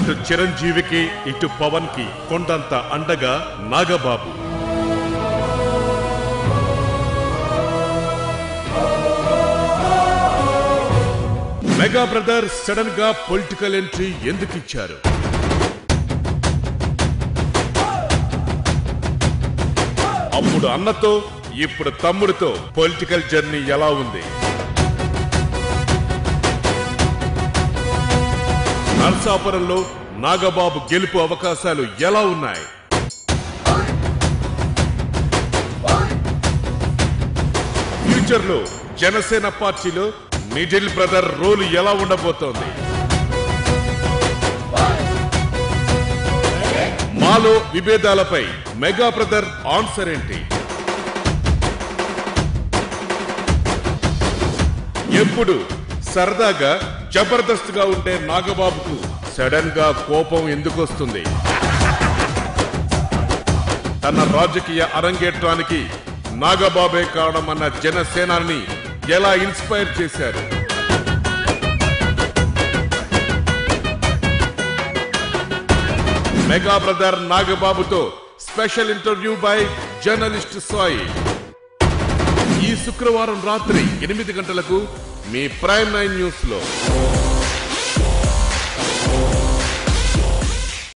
అటు చిరంజీవికి ఇటు పవన్ కి కొండంత అండగా నాగబాబు మెగా బ్రదర్ సడన్ గా పొలిటికల్ ఎంట్రీ ఎందుకు ఇచ్చారు అప్పుడు అన్నతో ఇప్పుడు తమ్ముడితో పొలిటికల్ జర్నీ ఎలా ఉంది నర్సాపురంలో నాగబాబు గెలుపు అవకాశాలు ఎలా ఉన్నాయి ఫ్యూచర్ లో జనసేన పార్టీలో మిడిల్ బ్రదర్ రోల్ ఎలా ఉండబోతోంది మాలో విభేదాలపై మెగా బ్రదర్ ఆన్సర్ ఏంటి ఎప్పుడు సరదాగా జబర్దస్త్ గా ఉండే నాగబాబుకు సడన్ గా కోపం ఎందుకు వస్తుంది తన రాజకీయ అరంగేట్రానికి నాగబాబే కారణమన్న జనసేనాని ఎలా ఇన్స్పైర్ చేశారు మెగా బ్రదర్ నాగబాబుతో special interview by journalist Sai ఈ శుక్రవారం రాత్రి ఎనిమిది గంటలకు మీ ప్రైమ్ నైన్ న్యూస్ లో